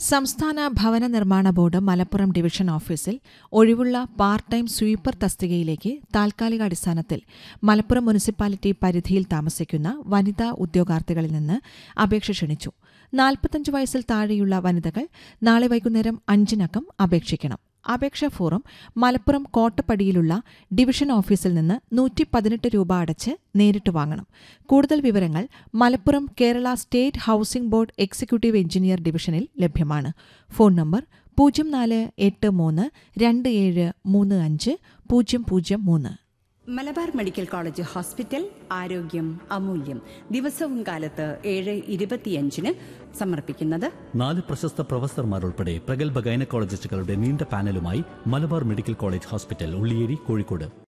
സംസ്ഥാന ഭവന നിർമ്മാണ ബോർഡ് മലപ്പുറം ഡിവിഷൻ ഓഫീസിൽ ഒഴിവുള്ള പാർട്ട് ടൈം സ്വീപ്പർ തസ്തികയിലേക്ക് താൽക്കാലിക അടിസ്ഥാനത്തിൽ മലപ്പുറം മുനിസിപ്പാലിറ്റി പരിധിയിൽ താമസിക്കുന്ന വനിതാ ഉദ്യോഗാർത്ഥികളിൽ നിന്ന് അപേക്ഷ ക്ഷണിച്ചു നാൽപ്പത്തഞ്ച് വയസ്സിൽ താഴെയുള്ള വനിതകൾ നാളെ വൈകുന്നേരം അഞ്ചിനകം അപേക്ഷിക്കണം അപേക്ഷാ ഫോറം മലപ്പുറം കോട്ടപ്പടിയിലുള്ള ഡിവിഷൻ ഓഫീസിൽ നിന്ന് നൂറ്റി പതിനെട്ട് രൂപ അടച്ച് നേരിട്ട് വാങ്ങണം കൂടുതൽ വിവരങ്ങൾ Malappuram Kerala state housing board executive engineer ഡിവിഷനിൽ ലഭ്യമാണ് ഫോൺ നമ്പർ പൂജ്യം നാല് എട്ട് മൂന്ന് രണ്ട് ഏഴ് മൂന്ന് അഞ്ച് പൂജ്യം പൂജ്യം മൂന്ന് മലബാർ മെഡിക്കൽ കോളേജ് ഹോസ്പിറ്റൽ ആരോഗ്യം അമൂല്യം ദിവസവും കാലത്ത് ഏഴ് ഇരുപത്തിയഞ്ചിന് സമർപ്പിക്കുന്നത് നാല് പ്രശസ്ത പ്രൊഫസർമാർ ഉൾപ്പെടെ പ്രഗത്ഭ ഗൈനക്കോളജിസ്റ്റുകളുടെ നീണ്ട പാനലുമായി Malabar medical college hospital Ulliyeri Kozhikode